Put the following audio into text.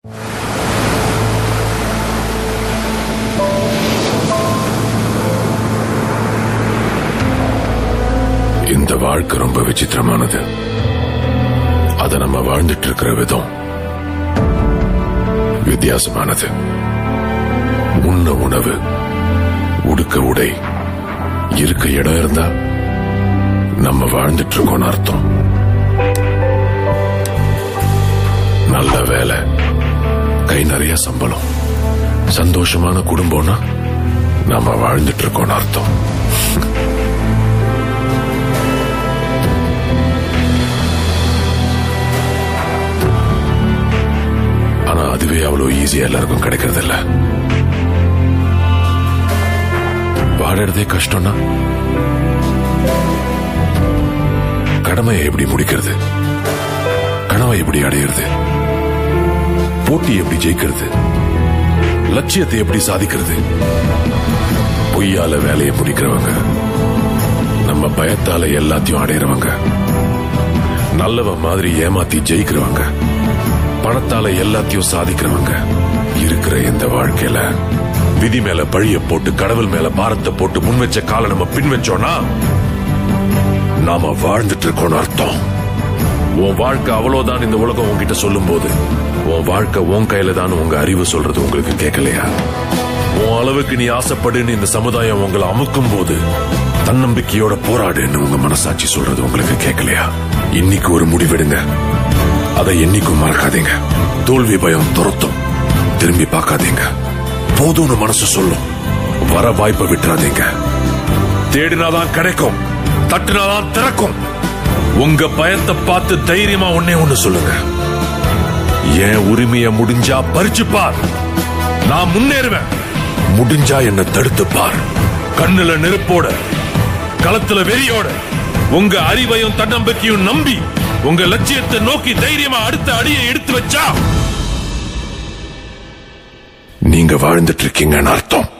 இந்த வாழ்க்கை ரொம்ப விசித்திரமானது அத நம்ம வாழ்ந்துட்டு இருக்கிற விதம் வித்தியாசமானது உண்ண உணவு உடுக்க உடை இருக்க இடம் இருந்தா நம்ம வாழ்ந்துட்டு இருக்கோம்னு அர்த்தம் நல்ல வேலை கை நிறைய சம்பளம் சந்தோஷமான குடும்பம்னா நம்ம வாழ்ந்துட்டு இருக்கோம்னு அர்த்தம் ஆனா அதுவே அவ்வளவு ஈஸியா எல்லாருக்கும் கிடைக்கிறது இல்ல வாழறதே கஷ்டம்னா கடமையை எப்படி முடிக்கிறது கனவை எப்படி அடையிறது போட்டி எப்படி ஜெயிக்கிறது லட்சியத்தை எப்படி சாதிக்கிறது பொய்யால வேலையை முடிக்கிறவங்க நம்ம பயத்தால எல்லாத்தையும் அடையிறவங்க நல்லவன் மாதிரி ஏமாத்தி ஜெயிக்கிறவங்க பணத்தால எல்லாத்தையும் சாதிக்கிறவங்க இருக்கிற இந்த வாழ்க்கையில விதி மேல பழிய போட்டு கடவுள் மேல பாரத்தை போட்டு முன் வச்ச காலை நம்ம பின் வச்சோம்னா நாம வாழ்ந்துட்டு இருக்கோம்னு அர்த்தம் உன் வாழ்க்கை அவ்வளவுதான் இந்த உலகம் உன்கிட்ட சொல்லும் போது உன் வாழ்க்கை உன் கையில தான் உங்க அறிவு சொல்றது உங்களுக்கு கேட்கலையா உன் அளவுக்கு நீ ஆசைப்படுன்னு இந்த சமுதாயம் உங்களை அமுக்கும் போது தன்னம்பிக்கையோட போராடுன்னு உங்க மனசாட்சி சொல்றது உங்களுக்கு கேட்கலையா இன்னைக்கு ஒரு முடிவெடுங்க அதை என்னைக்கும் மறக்காதீங்க தோல்வி பயம் துரத்தும் திரும்பி பார்க்காதீங்க போதும்னு மனசு சொல்லும் வர வாய்ப்பை விட்டுறாதீங்க தேடினாதான் கிடைக்கும் தட்டுனாதான் திறக்கும் உங்க பயத்தை பார்த்து தைரியமா ஒன்னே ஒண்ணு சொல்லுங்க என் உரிமைய முடிஞ்சா பறிச்சு பார் நான் முன்னேறுவேன் முடிஞ்சா என்ன தடுத்து பார் கண்ணுல நெருப்போட களத்துல வெறியோட உங்க அறிவையும் தன்னம்பிக்கையும் நம்பி உங்க லட்சியத்தை நோக்கி தைரியமா அடுத்த அடியை எடுத்து வச்சா நீங்க வாழ்ந்துட்டு இருக்கீங்கன்னு அர்த்தம்